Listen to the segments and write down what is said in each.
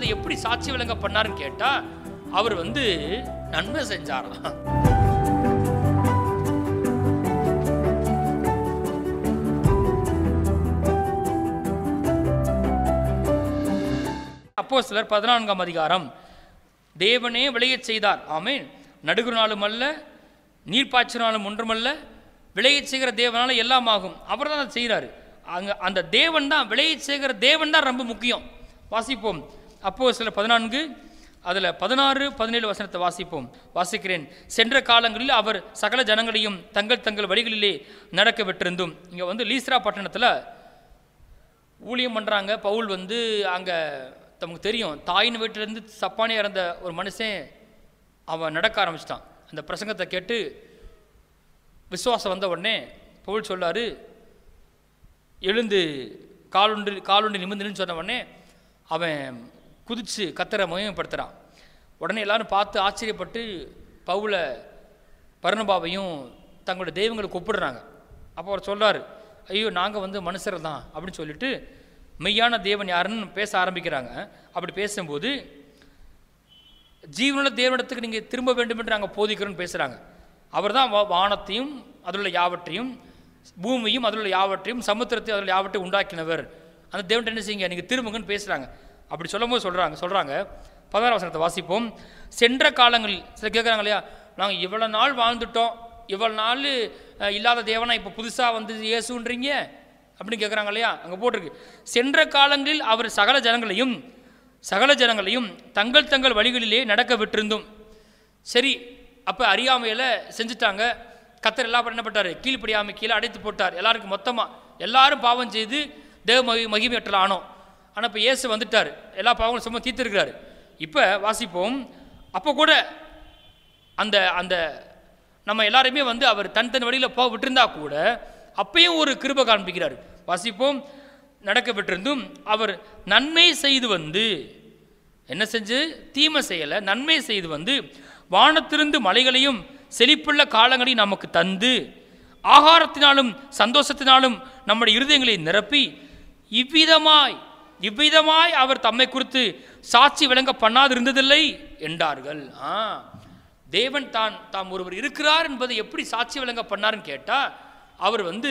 என்பதை எப்படி சாட்சி விளங்க பண்ணாருன்னு கேட்டா அவர் வந்து நன்மை செஞ்சாராம் அப்போ சிலர் பதினான்காம் அதிகாரம் தேவனே விளையச் செய்தார் ஆமென் நடுகுனாலும் அல்ல நீர் பாய்ச்சினாலும் ஒன்றுமல்ல விளையச் செய்கிற தேவனால எல்லாம் ஆகும் அவர் தான் அதை செய்கிறாரு அங்க அந்த தேவன் தான் விளையச் செய்கிற தேவன் தான் ரொம்ப முக்கியம் வாசிப்போம் அப்போ சில பதினான்கு அதில் பதினாறு பதினேழு வசனத்தை வாசிப்போம் வாசிக்கிறேன் சென்ற காலங்களில் அவர் சகல ஜனங்களையும் தங்கள் தங்கள் வழிகளிலே நடக்க விட்டிருந்தும் இங்கே வந்து லீஸ்ரா பட்டணத்தில் ஊழியம் பண்ணுறாங்க பவுல் வந்து அங்கே தமக்கு தெரியும் தாயின் வீட்டிலேருந்து சப்பானியாக இருந்த ஒரு மனுஷன் அவன் நடக்க ஆரம்பிச்சிட்டான் அந்த பிரசங்கத்தை கேட்டு விசுவாசம் வந்த உடனே பவுல் சொல்லாரு எழுந்து காலுண்டு காலுண்டு நிமிர்ந்துன்னு சொன்ன உடனே அவன் குதிச்சு கத்தரை மகிமைப்படுத்துகிறான் உடனே எல்லாரும் பார்த்து ஆச்சரியப்பட்டு பவுலை பர்ணபாவையும் தங்களுடைய தெய்வங்களை கூப்பிடுறாங்க அப்போ அவர் சொல்றாரு ஐயோ நாங்கள் வந்து மனுஷர் தான் அப்படின்னு சொல்லிட்டு மெய்யான தேவன் யாருன்னு பேச ஆரம்பிக்கிறாங்க அப்படி பேசும்போது ஜீவனுள்ள தேவனிடத்துக்கு நீங்கள் திரும்ப வேண்டும் என்று நாங்கள் போதிக்கிறோன்னு பேசுகிறாங்க அவர் தான் வானத்தையும் அதிலுள்ள யாவற்றையும் பூமியும் அதிலுள்ள யாவற்றையும் சமுத்திரத்தையும் அதில் யாவற்றையும் உண்டாக்கினவர் அந்த தேவன் என்ன செய்யுங்க நீங்கள் திரும்புங்கன்னு பேசுகிறாங்க அப்படி சொல்லும்போது சொல்கிறாங்க சொல்கிறாங்க பதினாறு வசனத்தை வாசிப்போம் சென்ற காலங்களில் சில கேட்குறாங்க இல்லையா நாங்கள் இவ்வளோ நாள் வாழ்ந்துட்டோம் இவ்வளோ நாள் அஹ், இல்லாத தேவனா இப்போ புதுசாக வந்து இயேசுன்றீங்க அப்படின்னு கேட்குறாங்க இல்லையா அங்கே போட்டிருக்கு சென்ற காலங்களில் அவர் சகல ஜனங்களையும் சகல ஜனங்களையும் தங்கள் தங்கள் வழிகளிலே நடக்க விட்டிருந்தும் சரி அப்போ அறியாமையில் செஞ்சுட்டாங்க கத்தர் எல்லாம் என்ன பண்ணார் கீழ்ப்படியாமை கீழே அடைத்து போட்டார் எல்லாருக்கும் மொத்தமாக எல்லாரும் பாவம் செய்து தேவ மகி மகிமையற்றல் ஆனோம் ஆனால் இப்போ இயேசு வந்துட்டார் எல்லா பாவங்களும் சும்மா தீர்த்திருக்கிறாரு இப்போ வாசிப்போம் அப்போ கூட அந்த அந்த நம்ம எல்லாருமே வந்து அவர் தன் தன் வழியில் போக விட்டிருந்தா கூட அப்பயும் ஒரு கிருபை காண்பிக்கிறார் வாசிப்போம் நடக்க விட்டிருந்தும் அவர் நன்மை செய்து வந்து என்ன செஞ்சு தீமை செய்யலை நன்மை செய்து வந்து வானத்திலிருந்து மலைகளையும் செழிப்புள்ள காலங்களையும் நமக்கு தந்து ஆகாரத்தினாலும் சந்தோஷத்தினாலும் நம்முடைய இருதயங்களை நிரப்பி இவ்விதமாய் இவ்விதமாய் அவர் தம்மை குறித்து சாட்சி விளங்க பண்ணாதிருந்ததில்லை என்றார்கள் ஆ தேவன் தான் தாம் ஒருவர் இருக்கிறார் என்பதை எப்படி சாட்சி விளங்க பண்ணாருன்னு கேட்டா அவர் வந்து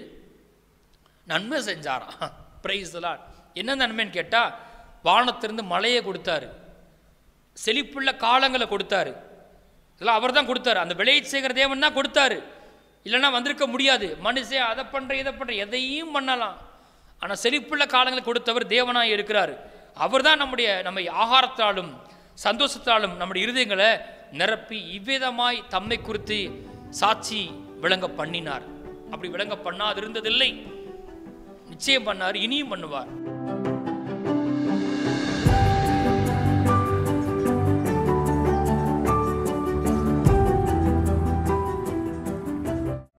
நன்மை செஞ்சாராம் பிரைஸ் என்ன நன்மைன்னு கேட்டா வானத்திலிருந்து மழையை கொடுத்தாரு செழிப்புள்ள காலங்களை கொடுத்தாரு இதெல்லாம் அவர் தான் கொடுத்தாரு அந்த விளையை செய்கிற தேவன் தான் கொடுத்தாரு இல்லைன்னா வந்திருக்க முடியாது மனுஷன் அதை பண்ணுற இதை பண்ணுற எதையும் பண்ணலாம் ஆனால் செழிப்புள்ள காலங்களை கொடுத்தவர் தேவனாய் இருக்கிறார் அவர் தான் நம்முடைய நம்மை ஆகாரத்தாலும் சந்தோஷத்தாலும் நம்முடைய இருதயங்களை நிரப்பி இவ்விதமாய் தம்மை குறித்து சாட்சி விளங்க பண்ணினார் அப்படி விளங்க பண்ணாதிருந்ததில்லை நிச்சயம் பண்ணார் இனியும் பண்ணுவார்